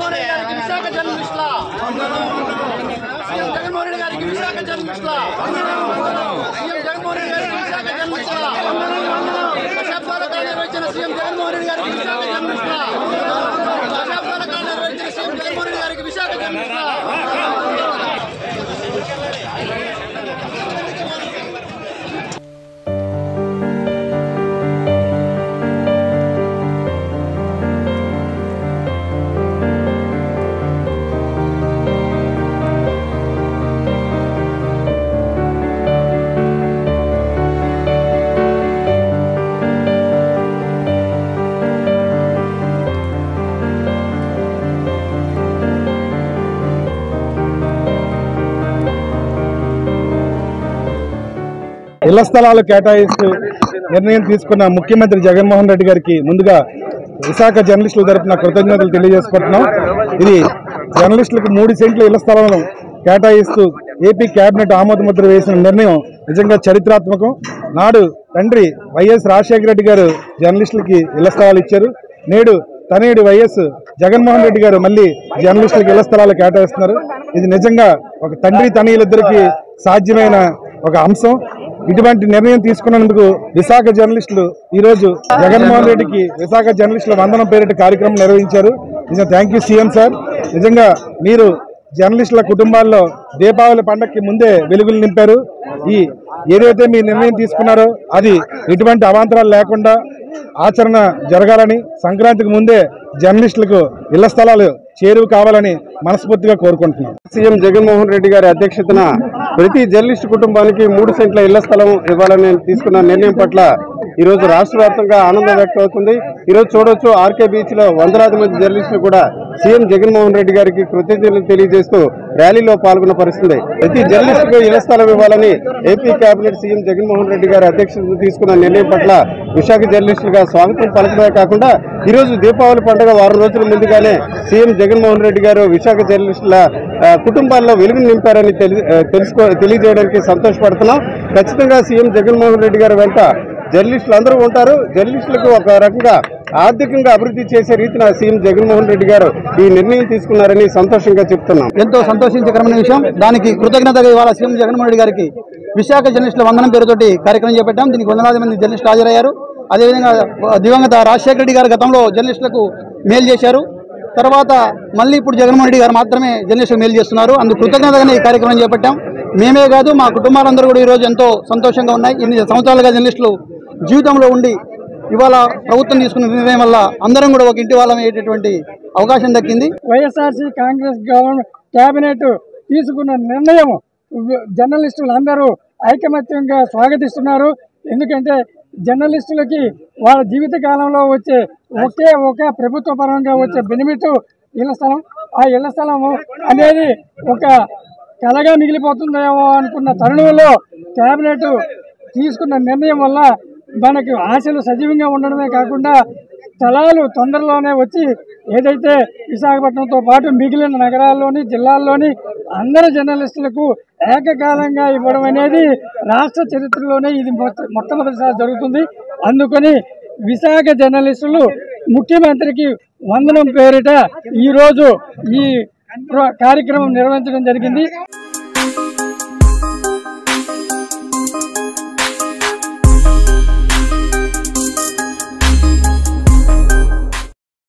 జగన్మోహన్ రెడ్డి గారికి విశాఖ జర్నలిస్టుల సీఎం జగన్మోహన్ రెడ్డి గారికి విశాఖ జర్నలిస్టుల సీఎం జగన్మోహన్ రెడ్డి గారికి విశాఖ జర్నలిస్టుల దశాబ్దాల కాలం నిర్వహించిన సీఎం జగన్మోహన్ రెడ్డి గారికి విశాఖ జర్నలిస్టుల దశాబ్దాల కాలం నిర్వహించిన సీఎం జగన్మోహన్ రెడ్డి గారికి విశాఖ జర్నలిస్టుల ఇళ్ల స్థలాలు కేటాయిస్తూ నిర్ణయం తీసుకున్న ముఖ్యమంత్రి జగన్మోహన్ రెడ్డి గారికి ముందుగా విశాఖ జర్నలిస్టుల తరపున కృతజ్ఞతలు తెలియజేసుకుంటున్నాం ఇది జర్నలిస్టులకు మూడు సెంట్ల ఇళ్ల స్థలాలను కేటాయిస్తూ ఏపీ కేబినెట్ ఆమోదముద్ర వేసిన నిర్ణయం నిజంగా చరిత్రాత్మకం నాడు తండ్రి వైఎస్ రాజశేఖర రెడ్డి గారు జర్నలిస్టులకి ఇళ్ల స్థలాలు ఇచ్చారు నేడు తనయుడు వైఎస్ జగన్మోహన్ రెడ్డి గారు మళ్ళీ జర్నలిస్టులకు ఇళ్ల స్థలాలు కేటాయిస్తున్నారు ఇది నిజంగా ఒక తండ్రి తనయులిద్దరికి సాధ్యమైన ఒక అంశం ఇటువంటి నిర్ణయం తీసుకున్నందుకు విశాఖ జర్నలిస్టులు ఈ రోజు జగన్మోహన్ రెడ్డికి విశాఖ జర్నలిస్టుల వందనం పేరిట కార్యక్రమం నిర్వహించారు నిజంగా థ్యాంక్ యూ సీఎం సార్ నిజంగా మీరు జర్నలిస్టుల కుటుంబాల్లో దీపావళి పండగకి ముందే వెలుగులు నింపారు ఈ ఏదైతే మీ నిర్ణయం తీసుకున్నారో అది ఎటువంటి అవాంతరాలు లేకుండా ఆచరణ జరగాలని సంక్రాంతికి ముందే జర్నలిస్టులకు ఇళ్ల స్థలాలు చేరువు కావాలని మనస్ఫూర్తిగా కోరుకుంటున్నాం సీఎం జగన్మోహన్ రెడ్డి గారి అధ్యక్షతన ప్రతి జర్నలిస్ట్ కుటుంబానికి మూడు సెంట్ల ఇళ్ల స్థలం ఇవ్వాలని తీసుకున్న నిర్ణయం పట్ల ఈ రోజు రాష్ట్ర వ్యాప్తంగా ఆనందం వ్యక్తం అవుతుంది ఈ రోజు చూడొచ్చు ఆర్కే బీచ్ లో వందలాది మంది జర్నలిస్టులు కూడా సీఎం జగన్మోహన్ రెడ్డి గారికి కృతజ్ఞతలు తెలియజేస్తూ ర్యాలీలో పాల్గొన్న పరిస్థితి ప్రతి జర్నలిస్టుకు ఇళ్ల స్థలం ఇవ్వాలని AP cabinet CM Jaganmohan Reddy garu అధ్యక్షతన తీసుకున్న నిర్ణయం పట్ల విశాఖ జర్నలిస్టులుగా స్వాగతం పలకడమే కాకుండా ఈ రోజు దీపావళి పండుగ వారం రోజుల ముందుగానే సీఎం జగన్మోహన్ రెడ్డి గారు విశాఖ జర్నలిస్టుల ఆ, కుటుంబాల్లో వెలుగును నింపారని తెలి- ఆ, తెలుసుకో తెలియజేయడానికి సంతోషపడుతున్నాం ఖచ్చితంగా సీఎం జగన్మోహన్ రెడ్డి గారు వెంట జర్నలిస్టులు అందరూ ఉంటారు జర్నలిస్టులకు ఒక రకంగా ఆర్థికంగా అభివృద్ధి చేసే రీతిన సీఎం జగన్మోహన్ రెడ్డి గారు ఈ నిర్ణయం తీసుకున్నారని సంతోషంగా చెప్తున్నాం ఎంతో సంతోషించకరమైన విషయం దానికి కృతజ్ఞతగా ఇవాళ సీఎం జగన్మోహన్ రెడ్డి గారికి విశాఖ జర్నలిస్టుల వందనం పేరుతోటి కార్యక్రమం చేపట్టాం దీనికి వందలాది మంది జర్నలిస్టులు హాజరయ్యారు అదేవిధంగా దివంగత రాజశేఖర రెడ్డి గారు గతంలో జర్నలిస్టులకు మేలు చేశారు తర్వాత మళ్ళీ ఇప్పుడు జగన్మోహన్ రెడ్డి గారు మాత్రమే జర్నలిస్టులకు మేలు చేస్తున్నారు అందుకు కృతజ్ఞతగానే ఈ కార్యక్రమం చేపట్టాం మేమే కాదు మా కుటుంబాలందరూ కూడా ఈరోజు ఎంతో సంతోషంగా ఉన్నాయి ఇన్ని సంవత్సరాలుగా జర్నలిస్టులు జీవితంలో ఉండి ఇవాళ ప్రభుత్వం తీసుకున్న నిర్ణయం వల్ల అందరం కూడా ఒక ఇంటి వాళ్ళం అయ్యేటటువంటి అవకాశం దక్కింది వైఎస్ఆర్సీ కాంగ్రెస్ గవర్నమెంట్ కేబినెట్ తీసుకున్న నిర్ణయం జర్నలిస్టులు అందరూ ఐకమత్యంగా స్వాగతిస్తున్నారు ఎందుకంటే జర్నలిస్టులకి వాళ్ళ జీవిత కాలంలో వచ్చే ఒకే ఒక ప్రభుత్వ పరంగా వచ్చే బెనిఫిట్ ఇళ్ల స్థలం ఆ ఇళ్ల స్థలము అనేది ఒక కలగా మిగిలిపోతుందేమో అనుకున్న తరుణంలో కేబినెట్ తీసుకున్న నిర్ణయం వల్ల మనకు ఆశలు సజీవంగా ఉండడమే కాకుండా స్థలాలు తొందరలోనే వచ్చి ఏదైతే విశాఖపట్నంతో పాటు మిగిలిన నగరాల్లోని జిల్లాల్లోని అందరు జర్నలిస్టులకు ఏకకాలంగా ఇవ్వడం అనేది రాష్ట్ర చరిత్రలోనే ఇది మొట్ట- మొట్టమొదటిసారి జరుగుతుంది అందుకని విశాఖ జర్నలిస్టులు ముఖ్యమంత్రికి వందనం పేరిట ఈరోజు ఈ ప్ర- కార్యక్రమం నిర్వహించడం జరిగింది